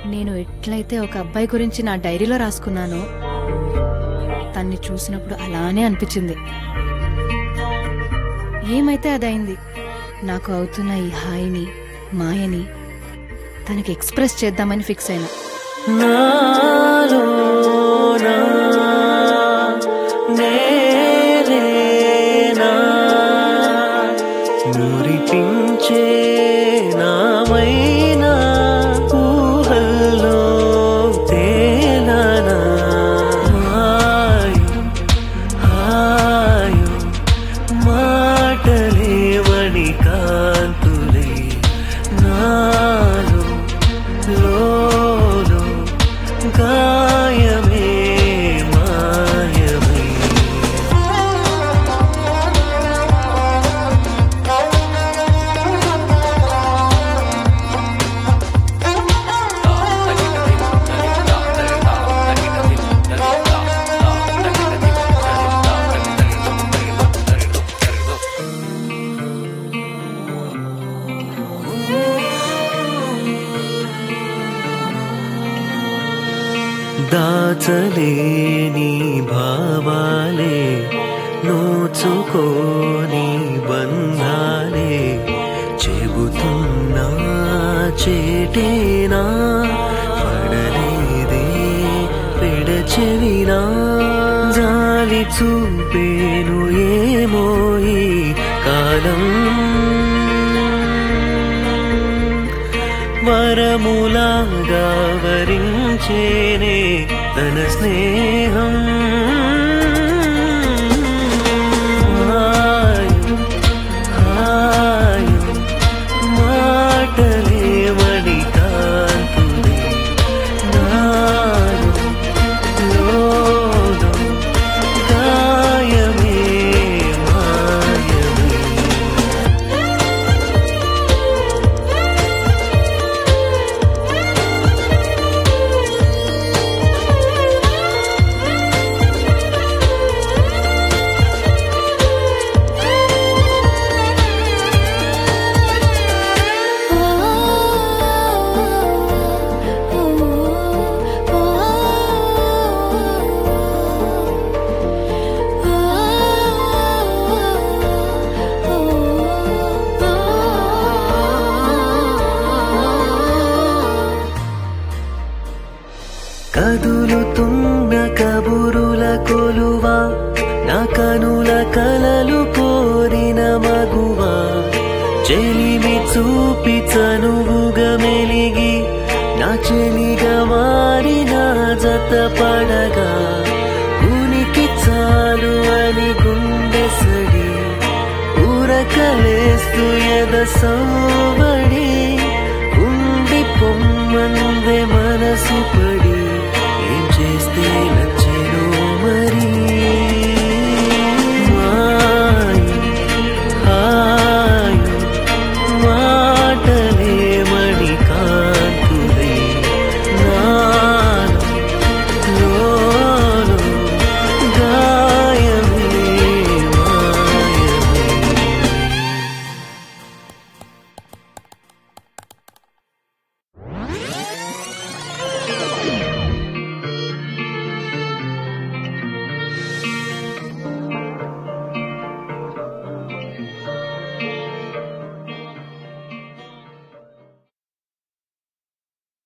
నేను ఎట్లయితే ఒక అబ్బాయి గురించి నా డైరీలో రాసుకున్నానో తన్ని చూసినప్పుడు అలానే అనిపించింది ఏమైతే అదైంది నాకు అవుతున్న ఈ హాయిని మాయని తనకి ఎక్స్ప్రెస్ చేద్దామని ఫిక్స్ అయినా నాలోనా నేలేనా మురిపించే నామైనా ఊహల్లో తేలనా హాయ్ హాయ్ మాటలేవని కాంతులే నాలో లోలో గాయమే మాయమే దాచలేని భావాలే నోచుకోని బంధాలే చెబుతున్నా చేటేనా పడలేదే పెడచెవినా జాలి చూపేను ఏమో ఈ కాలం వరములాగా వరించేనే తన స్నేహం హాయ్ హాయ్ మాటలేమని కాంతులే నాలో లోలో గాయమే మాయమే కదులుతున్న కబురుల కొలువా నా కనుల కలలు కోరిన మగువా చెలిమి చూపి చనువుగా మెలిగి నా చెలిగా మారిన జత పడగా ఉనికి చాలు అని గుండె సడి ఊరకలేస్తూ ఎద సౌవ